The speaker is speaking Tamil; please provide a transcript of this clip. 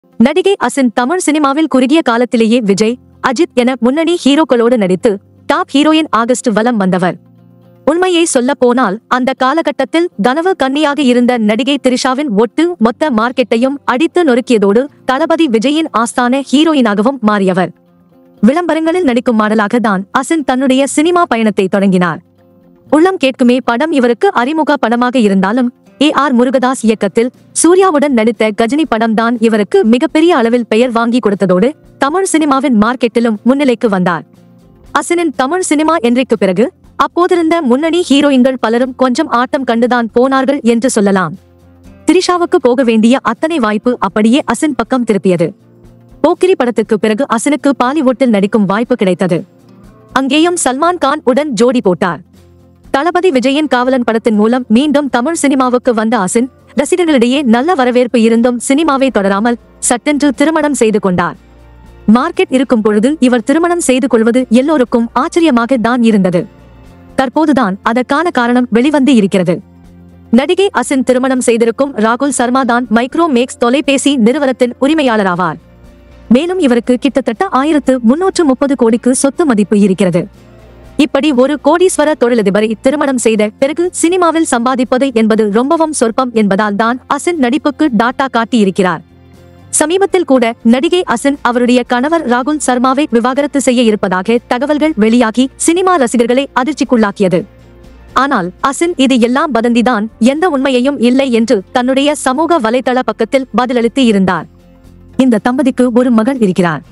நடிகை அசின் தமிழ் சினிமாவில் குறுகிய காலத்திலேயே விஜய் அஜித் என முன்னணி ஹீரோக்களோடு நடித்து டாப் ஹீரோயின் ஆகஸ்ட் வலம் வந்தவர் உண்மையை சொல்ல போனால் அந்த காலகட்டத்தில் கனவு கன்னியாக இருந்த நடிகை திரிஷாவின் ஒட்டு மொத்த மார்க்கெட்டையும் அடித்து நொறுக்கியதோடு தளபதி விஜயின் ஆஸ்தான ஹீரோயினாகவும் மாறியவர் விளம்பரங்களில் நடிக்கும் மாடலாக தான் அசின் தன்னுடைய சினிமா பயணத்தை தொடங்கினார் உள்ளம் கேட்குமே படம் இவருக்கு அறிமுக படமாக இருந்தாலும் ஏ ஆர் முருகதாஸ் இயக்கத்தில் சூர்யாவுடன் நடித்த கஜினி படம் தான் இவருக்கு மிகப்பெரிய அளவில் பெயர் வாங்கி கொடுத்ததோடு தமிழ் சினிமாவின் மார்க்கெட்டிலும் முன்னிலைக்கு வந்தார் அசினின் தமிழ் சினிமா என்றைக்கு பிறகு அப்போதிருந்த முன்னணி ஹீரோயின்கள் பலரும் கொஞ்சம் ஆட்டம் கண்டுதான் போனார்கள் என்று சொல்லலாம் திரிஷாவுக்கு போக வேண்டிய அத்தனை வாய்ப்பு அப்படியே அசின் பக்கம் திருப்பியது போக்கிரி படத்துக்கு பிறகு அசினுக்கு பாலிவுட்டில் நடிக்கும் வாய்ப்பு கிடைத்தது அங்கேயும் சல்மான் கான் உடன் ஜோடி போட்டார் தளபதி விஜயின் காவலன் படத்தின் மூலம் மீண்டும் தமிழ் சினிமாவுக்கு வந்த அசின் ரசிகர்களிடையே நல்ல வரவேற்பு இருந்தும் சினிமாவை தொடராமல் சட்டென்று திருமணம் செய்து கொண்டார் மார்க்கெட் இருக்கும் பொழுது இவர் திருமணம் செய்து கொள்வது எல்லோருக்கும் ஆச்சரியமாக தான் இருந்தது தற்போதுதான் அதற்கான காரணம் வெளிவந்து இருக்கிறது நடிகை அசின் திருமணம் செய்திருக்கும் ராகுல் சர்மா தான் மைக்ரோ மேக்ஸ் தொலைபேசி நிறுவனத்தின் உரிமையாளராவார் மேலும் இவருக்கு கிட்டத்தட்ட ஆயிரத்து முன்னூற்று முப்பது கோடிக்கு சொத்து மதிப்பு இருக்கிறது இப்படி ஒரு கோடீஸ்வர தொழிலதிபரை திருமணம் செய்த பிறகு சினிமாவில் சம்பாதிப்பது என்பது ரொம்பவும் சொற்பம் என்பதால் தான் அசின் நடிப்புக்கு டாட்டா காட்டியிருக்கிறார் சமீபத்தில் கூட நடிகை அசின் அவருடைய கணவர் ராகுல் சர்மாவை விவாகரத்து செய்ய இருப்பதாக தகவல்கள் வெளியாகி சினிமா ரசிகர்களை அதிர்ச்சிக்குள்ளாக்கியது ஆனால் அசின் இது எல்லாம் வதந்திதான் எந்த உண்மையையும் இல்லை என்று தன்னுடைய சமூக வலைதள பக்கத்தில் பதிலளித்து இருந்தார் இந்த தம்பதிக்கு ஒரு மகன் இருக்கிறார்